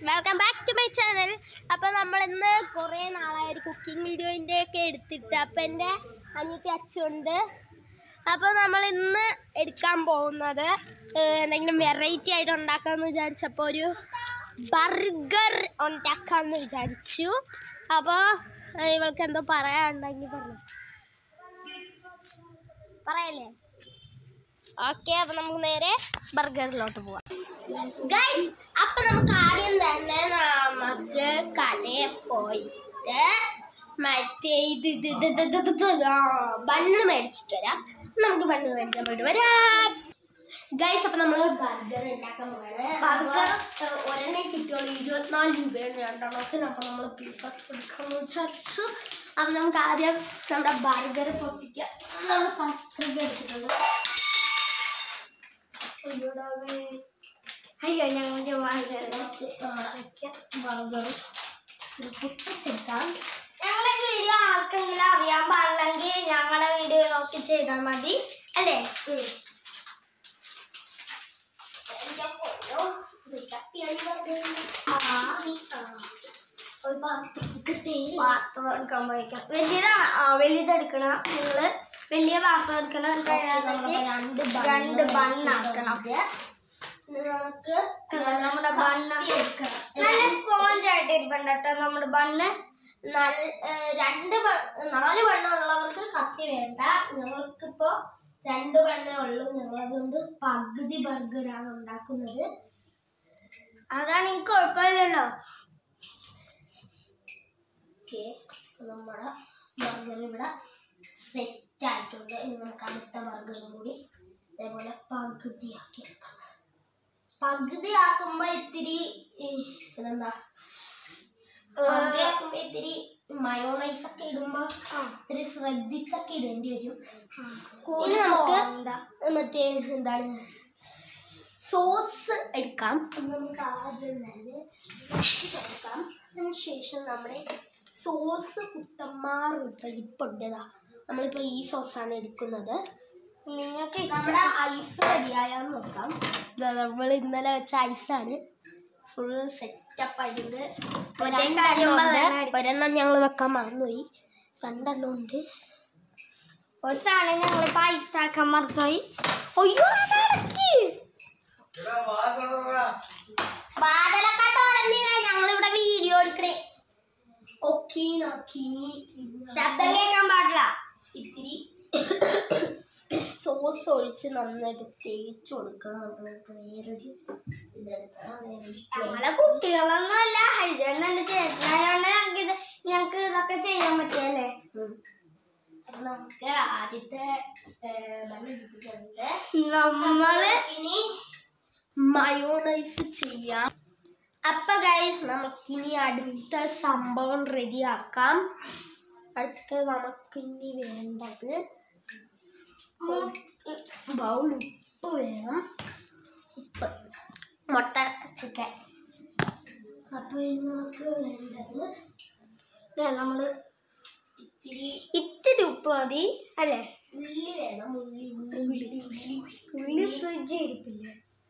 Welcome back to my channel അപ്പോൾ നമ്മൾ ഇന്ന് കുറേ നാളായ ഒരു കുക്കിംഗ് വീഡിയോൻ്റെ ഒക്കെ എടുത്തിട്ട് അപ്പം എൻ്റെ അനിയത്തി അച്ഛനുണ്ട് അപ്പോൾ നമ്മൾ ഇന്ന് എടുക്കാൻ പോകുന്നത് ഏഹ്, എന്തെങ്കിലും വെറൈറ്റി ആയിട്ട് ഉണ്ടാക്കാമെന്ന് വിചാരിച്ചപ്പോൾ ഒരു ബർഗർ ഉണ്ടാക്കാമെന്ന് വിചാരിച്ചു അപ്പോൾ ഇവൾക്ക് എന്തോ പറയാനുണ്ടെങ്കിൽ പറഞ്ഞു പറയല്ലേ ഓക്കെ അപ്പോൾ നമുക്ക് നേരെ ബർഗറിലോട്ട് പോവാം ഗൈസ് അപ്പൊ നമുക്ക് ആദ്യം തന്നെ നമുക്ക് കടയിൽ പോയിട്ട് മറ്റേ ഇത് ഇത് ഇത് ഇത് ഇത് ഇത് ഇത് ആ, ബണ്ണ് മേടിച്ചിട്ട് വരാം നമുക്ക് ബണ്ണ് മേടിക്കാൻ പോയിട്ട് വരാം ഗൈസ് അപ്പൊ നമ്മള് ബർഗർ ഉണ്ടാക്കാൻ പോവാണ് ബർഗർ ഒരെണ്ണം കിട്ടിയോളൂ ഇരുപത്തിനാല് രൂപയാണ് രണ്ടെണ്ണത്തിന് അപ്പൊ നമ്മൾ പീസ് കൊടുക്കാന്ന് വിചാരിച്ചു അപ്പൊ നമുക്ക് ആദ്യം നമ്മുടെ ബർഗർ പൊട്ടിക്കാം നമ്മൾ കത്രിക എടുത്തിട്ടുണ്ട് അയ്യോ ഞങ്ങൾക്ക് ബർഗർ പൊട്ടിച്ചെടുക്കാം ഞങ്ങളെ വീഡിയോ ആർക്കെങ്കിലും അറിയാൻ പാടില്ലെങ്കിൽ ഞങ്ങളുടെ വീഡിയോ നോക്കി ചെയ്താൽ മതി അല്ലേ പാത്രം എടുക്കാൻ പോയിക്കാം വലിയതാണ് ആ വലുതെടുക്കണം നിങ്ങള് വലിയ പാത്രം എടുക്കണം എന്നിട്ട് അതിനകത്തേക്ക് രണ്ട് ബണ്ണാക്കണം നമുക്ക് നമ്മുടെ ബണ്ണ് നല്ല സ്പോഞ്ച് ആയിട്ട് ഇരിപ്പുണ്ട് കേട്ടോ നമ്മുടെ ബണ്ണ് നല്ല ഏഹ് രണ്ട് ബ- നാല് ബണ്ണുള്ളവർക്ക് കത്തി വേണ്ട ഞങ്ങൾക്കിപ്പോ രണ്ട് ബണ്ണേ ഉള്ളൂ ഞങ്ങൾ അതുകൊണ്ട് പകുതി ബർഗറാണ് ഉണ്ടാക്കുന്നത് അതാണ് എനിക്ക് കുഴപ്പമില്ലല്ലോ ഓക്കെ നമ്മുടെ ബർഗർ ഇവിടെ സെറ്റ് ആയിട്ടുണ്ട് ഇനി നമുക്ക് അടുത്ത ബർഗറും കൂടി ഇതേപോലെ പകുതിയാക്കി എടുക്കാം പകുതി ആക്കുമ്പോ ഇത്തിരി ഈ, ഇതെന്താ പകുതി ആക്കുമ്പോ ഇത്തിരി മയോണൈസ് ഒക്കെ ഇടുമ്പോ ഇത്തിരി ശ്രദ്ധിച്ചൊക്കെ ഇടേണ്ടി വരും ഇനി നമുക്ക് എന്താ മറ്റേ എന്താണ് സോസ് എടുക്കാം അപ്പൊ നമുക്ക് ആദ്യം തന്നെ എടുക്കാം അതിനുശേഷം നമ്മുടെ സോസ് കുട്ടന്മാർ ഇരിപ്പുണ്ടതാ നമ്മളിപ്പോ ഈ സോസാണ് എടുക്കുന്നത് നിങ്ങൾക്ക് നമ്മുടെ ഐസ് റെഡിയായാന്ന് നോക്കാം ഇതാ നമ്മൾ ഇന്നലെ വെച്ച ഐസാണ് ഫുള്ള് സെറ്റപ്പ് ആയിട്ടുണ്ട് രണ്ടെണ്ണം ഉണ്ട് ഒരെണ്ണം ഞങ്ങൾ വെക്കാൻ മറന്നുപോയി രണ്ടെണ്ണം ഉണ്ട് ഒരു സാധനം ഞങ്ങൾ പൈസ ആക്കാൻ മറന്നുപോയി അയ്യോ അതടക്കി വാതിലൊക്കെ തുറന്നില്ല ഞങ്ങളിവിടെ വീഡിയോ എടുക്കണേ ഓക്കെ നോക്കിനി ശബ്ദം കേൾക്കാൻ പാടില്ല ഇത്തിരി സോസ് ഒഴിച്ച് നന്നായിട്ട് തേച്ച് കൊടുക്കണം അപ്പൊ നമുക്ക് വേറൊരു ഇതെടുക്കണം വേറൊരു ഞങ്ങളെ കുട്ടികളൊന്നും അല്ല ഹരിജന്റെ ചേട്ടനായോണ്ട് ഞങ്ങൾക്ക് ഇത് ഞങ്ങൾക്ക് ഇതൊക്കെ ചെയ്യാൻ പറ്റിയല്ലേ ഉം. അപ്പൊ നമുക്ക് ആദ്യത്തെ ബണ്ണ് കിട്ടിയിട്ടുണ്ട് നമ്മള് ഇനി മയോണൈസ് ചെയ്യാം അപ്പൊ ഗൈസ് നമുക്കിനി അടുത്ത സംഭവം റെഡിയാക്കാം അടുത്ത നമുക്കിനി വേണ്ടത് ബൗൾ ഉപ്പ് വേണം ഉപ്പ് മുട്ട ചിക്കൻ അപ്പൊ ഇനി നമുക്ക് വേണ്ടത് ദേ നമ്മള് ഇത്തിരി ഇത്തിരി ഉപ്പ് മതി അല്ലേ ഉള്ളി വേണം ഉള്ളി ഉള്ളി ഉള്ളി ഉള്ളി ഉള്ളി ഫ്രിഡ്ജ് ഇരിപ്പില്ലേ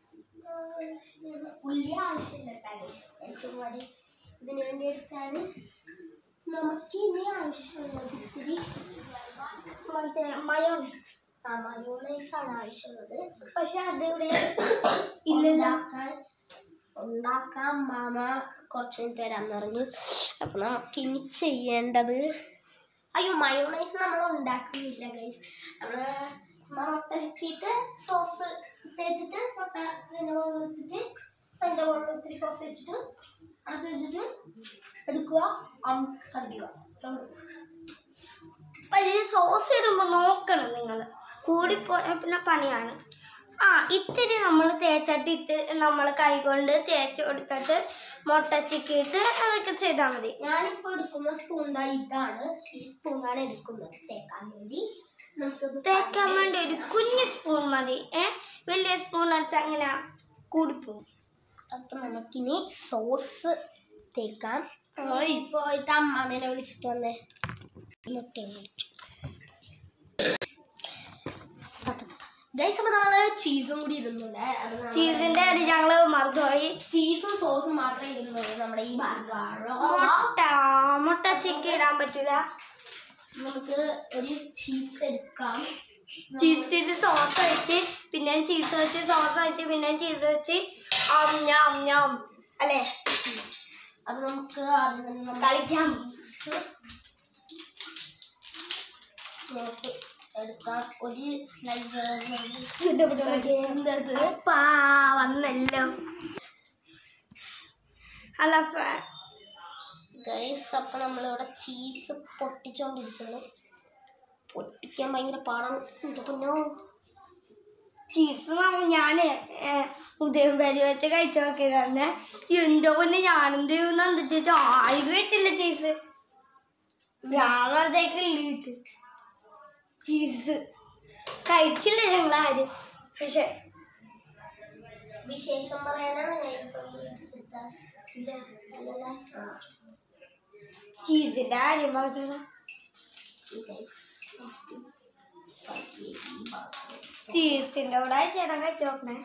ഉള്ളി ആവശ്യമില്ല ചുമ്മാടി ഇതിന് വേണ്ടി എടുത്താണ് നമുക്ക് ഇനി ആവശ്യമുള്ളത് ഇത്തിരി മറ്റേ മയോണൈസ് ആ മയോണൈസ് ആണ് ആവശ്യമുള്ളത് പക്ഷെ അതിവിടെ ഉണ്ടാക്കാൻ ഉണ്ടാക്കാൻ മാമ കുറച്ച് മിനിറ്റ് വരാൻ പറഞ്ഞു അപ്പം നമുക്ക് ഇനി ചെയ്യേണ്ടത് അയ്യോ മയോണൈസ് നമ്മൾ ഉണ്ടാക്കുന്നില്ല ഗൈസ് നമ്മൾ മുട്ട ചിക്കിയിട്ട് സോസ് തേച്ചിട്ട് മുട്ട അതിൻ്റെ മുകളിൽ ഇട്ടിട്ട് അതിൻ്റെ മുകളിൽ ഇത്തിരി സോസ് വെച്ചിട്ട് അടച്ച് വെച്ചിട്ട് എടുക്കുക അം കടിക്കുക അത്രേ ഉള്ളൂ. പക്ഷേ സോസ് ഇടുമ്പോൾ നോക്കണം നിങ്ങൾ കൂടിപ്പോയ പിന്നെ പണിയാണ് ആ ഇത്തിരി നമ്മൾ തേച്ചിട്ട് ഇത്തിരി നമ്മൾ കൈകൊണ്ട് തേച്ച് കൊടുത്തിട്ട് മുട്ട ചിക്കിയിട്ട് അതൊക്കെ ചെയ്താൽ മതി ഞാനിപ്പോൾ എടുക്കുന്ന സ്പൂൺ ദാ ഇതാണ് ഈ സ്പൂണാണ് എടുക്കുന്നത് തേക്കാൻ വേണ്ടി നമുക്കത് തേക്കാൻ വേണ്ടി ഒരു കുഞ്ഞ് സ്പൂൺ മതി ഏ വലിയ സ്പൂൺ എടുത്ത് അങ്ങനെ കൂടിപ്പോകും അപ്പൊ നമുക്കിനി സോസ് തേക്കാം പോയി പോയിട്ട് അമ്മാമേനെ വിളിച്ചിട്ട് വന്നേ മുട്ട ഗൈസ് അപ്പൊ നമ്മള് ചീസും കൂടി ഇടുന്നുണ്ട് അത് നമ്മള് ചീസിന്റെ അരി ഞങ്ങള് മറന്നുപോയി ചീസും സോസും മാത്രമേ ഇടുന്നുള്ളൂ നമ്മുടെ ഈ ബർഗർ മുട്ട മുട്ട ചിക്കൻ ഇടാൻ പറ്റൂല നമുക്ക് ഒരു ചീസ് എടുക്കാം ചീസിന്റെ സോസ് വെച്ച് പിന്നെ ചീസ് വെച്ച് സോസ് വെച്ച് പിന്നെ ചീസ് വെച്ച് ആം ഞാം ഞാം അല്ലേ അപ്പൊ നമുക്ക് ആദ്യം തന്നെ നമ്മുടെ കളിക്കാം. cheese നമുക്ക് എടുക്കാം ഒരു സ്ലൈസ് അപ്പാ വന്നല്ലോ അല്ല ഗൈസ് അപ്പൊ നമ്മളിവിടെ ചീസ് പൊട്ടിച്ചോണ്ടിരിക്കുന്നു പൊട്ടിക്കാൻ ഭയങ്കര പാടാണ് എന്താ പൊന്നോ ചീസ് ഞാൻ ഉദയം പേര് വെച്ച് കഴിച്ചു നോക്കിയതാണ് എന്തോ പിന്നെ ഞാനെന്ത് ചെയ്യുന്ന എന്നിട്ട് ആയിരം വെച്ചില്ല ചീസ് ഞാൻ വെറുതെ കിള്ളിയിട്ട് ചീസ് കഴിച്ചില്ല ഞങ്ങൾ ആരും പക്ഷെ വിശേഷം പറയാനാണ് ഞാൻ ഇപ്പൊ ഈ എടുത്തത്. ഇല്ല, അല്ലല്ല. ആ, ചീസിന്റെ കാര്യം പറഞ്ഞത് ഈ guys. ബാക്കി ഈ ഭാഗം. ചീസിന്റെ കൂടെ ചേട്ടൻ കഴിച്ചു നോക്കണേ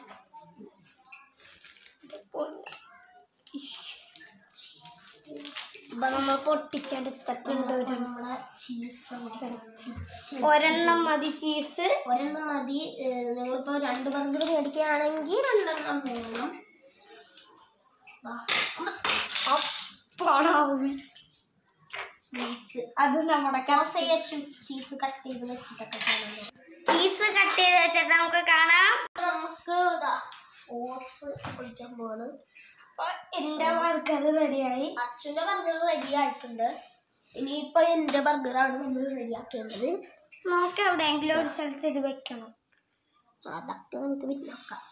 ഇപ്പൊ നമ്മൾ പൊട്ടിച്ചെടുത്തിട്ടുണ്ട് ഒരു നമ്മുടെ ചീസ് ഒരെണ്ണം മതി ചീസ് ഒരെണ്ണം മതി ഏഹ് നിങ്ങളിപ്പോ രണ്ട് ബർഗർ മേടിക്കുകയാണെങ്കിൽ രണ്ടെണ്ണം വേണം ദാ, നമ്മുടെ പടാവി ചീസ് അത് നമ്മുടെ ദോശ ചീസ് കട്ട് ചെയ്ത് വെച്ചിട്ടൊക്കെ കാണുന്നത് ചീസ് കട്ട് ചെയ്ത് വെച്ചിട്ട് നമുക്ക് കാണാം നമുക്ക് ഇതാ സോസ് ഒഴിക്കാൻ പോവാണ് അപ്പൊ എന്റെ ബർഗർ റെഡിയായി അച്ഛൻ്റെ ബർഗർ റെഡി ആയിട്ടുണ്ട് ഇനിയിപ്പോ എൻ്റെ ബർഗറാണ് നമ്മൾ റെഡിയാക്കേണ്ടത് നമുക്ക് എവിടെയെങ്കിലും ഒരു സ്ഥലത്ത് ഇത് വെക്കണം അതൊക്കെ നമുക്ക് പിന്നെ നോക്കാം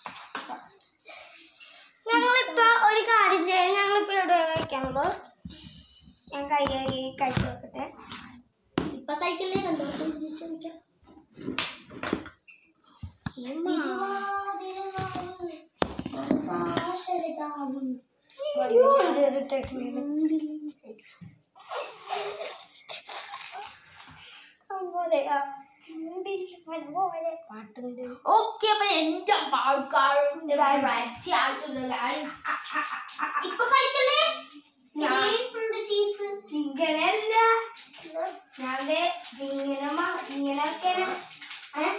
ഞങ്ങളിപ്പോ ഒരു കാര്യം ചെയ്യാം ഞങ്ങളിപ്പോ എവിടെ വെക്കണത് ഞാൻ കൈ കഴുകി കഴിച്ചു നോക്കട്ടെ ഇപ്പൊ കഴിക്കല്ലേ രണ്ടു ചോദിക്കാം പാട്ടുണ്ട് ഓക്കെ അപ്പൊ എന്റെ ആൾക്കാരുടെ റെഡി ആയിട്ടുണ്ട് guys. ഇപ്പൊ കഴിക്കല്ലേ ഇനിയുണ്ട് cheese. ഇങ്ങനെയല്ല ഞാൻ ദേ ഇങ്ങനെ മ- ഇങ്ങനെ വെക്കണം. ഏ?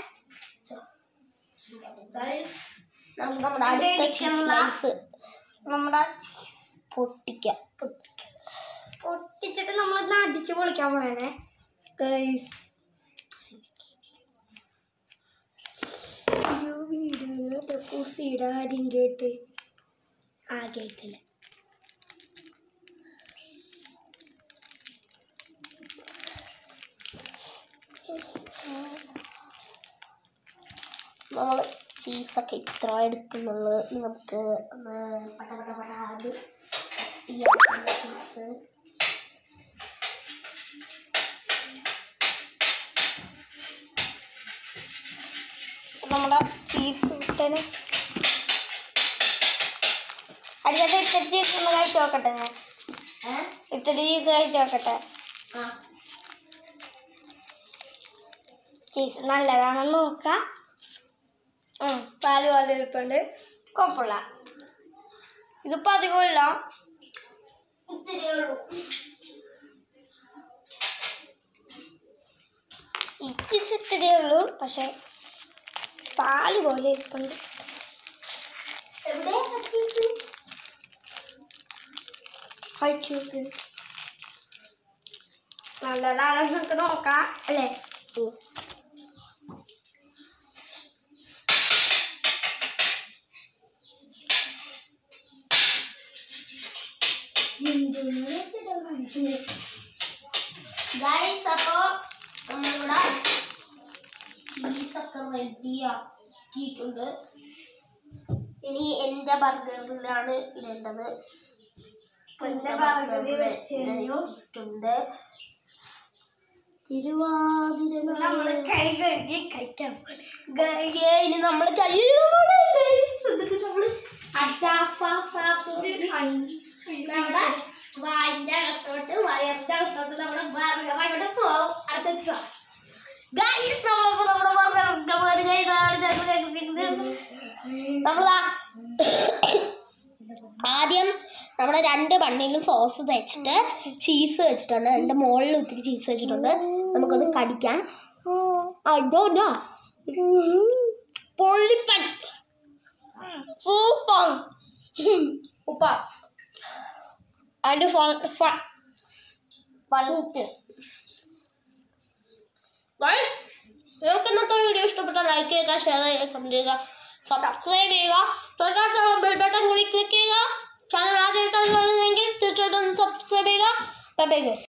Guys, നമുക്ക് നമ്മുടെ അടുത്ത ഇതേ cheese ഇരിക്കുന്ന slice നമ്മുടെ cheese പൊട്ടിക്കാം പൊട്ടിച്ചിട്ട് നമ്മളൊന്ന് അടിച്ച് പൊളിക്കാൻ പോണേ ഗൈസ് അയ്യോ വീഡിയോയിലൊക്കെ കുസിയുടെ കാര്യം കേട്ട് ആ കേട്ടില്ല നമ്മൾ ചീസൊക്കെ ഇത്ര എടുക്കുന്നുള്ളു നമുക്ക് ഒന്ന് പട പട പടാത് ചീസ് നമ്മുടെ ചീസ് ഇട്ടന് അടിച്ചിട്ട് ഇത്തിരി ചീസ് ഒന്ന് കഴിച്ച് നോക്കട്ടെ ഞാൻ ഏഹ് ഇത്തിരി ചീസ് കഴിച്ച് നോക്കട്ടെ ആ ചീസ് നല്ലതാണെന്ന് നോക്കാം ഉം, പാല് പോലെ ഇരിപ്പുണ്ട് കുഴപ്പമില്ല ഇതിപ്പോൾ അധികമില്ല ഇത്തിരിയേ ഉള്ളൂ ഈ ചീസ് ഇത്തിരിയേ ഉള്ളൂ പക്ഷെ പാല് പോലെ ഇരിപ്പുണ്ട് എവിടെയാണ് ചീസ് കഴിച്ചു നോക്ക് നല്ലതാണെന്ന് നമുക്ക് നോക്കാം അല്ലേ ഗൈസ് അപ്പോ നമ്മളിവിടെ ചീസൊക്കെ റെഡിയാക്കിയിട്ടുണ്ട് ഇനി എൻ്റെ ബർഗറിലാണ് ഇടേണ്ടത് എൻ്റെ ബർഗറിൽ വെച്ച് കഴിഞ്ഞു. ഇട്ടിട്ടുണ്ട് തിരുവാതിര നമ്മള് കൈ കഴുകി കഴിക്കാൻ ഗൈസ്, ഇനി നമ്മൾ കഴിയുമ്പോൾ നമ്മള് നമ്മുടെ വായിന്റെ അകത്തോട്ട് വയറിന്റെ അകത്തോട്ട് നമ്മുടെ ബർഗർ അങ്ങോട്ട് പോകും അടച്ചു ഗൈസ് നമ്മളിപ്പോ നമ്മുടെ ബർഗർ ഗൈസ് ആദ്യം നമ്മൾ രണ്ട് ബണ്ണിലും സോസ് തേച്ചിട്ട് ചീസ് വെച്ചിട്ടുണ്ട് രണ്ട് മുകളിൽ ഒത്തിരി ചീസ് വെച്ചിട്ടുണ്ട് നമുക്കത് കടിക്കാം അയ്യോ പൊള്ളിപ്പൻ സൂപ്പർ ഉപ്പ അതിൻ്റെ ഫോൺ ഫോൺ പണൂപ്പ് നിങ്ങൾക്ക് ഇന്നത്തെ വീഡിയോ ഇഷ്ടപ്പെട്ട ലൈക്ക് ചെയ്യുക ഷെയർ ചെയ്യുക കമന്റ് ചെയ്യുക സബ്സ്ക്രൈബ് ചെയ്യുക തൊട്ടടുത്തുള്ള ബെൽ ബട്ടൺ കൂടി ക്ലിക്ക് ചെയ്യുക ചാനൽ ആദ്യമായിട്ടാണെങ്കിൽ തീർച്ചയായിട്ടും സബ്സ്ക്രൈബ് ചെയ്യുക ബൈ ബൈ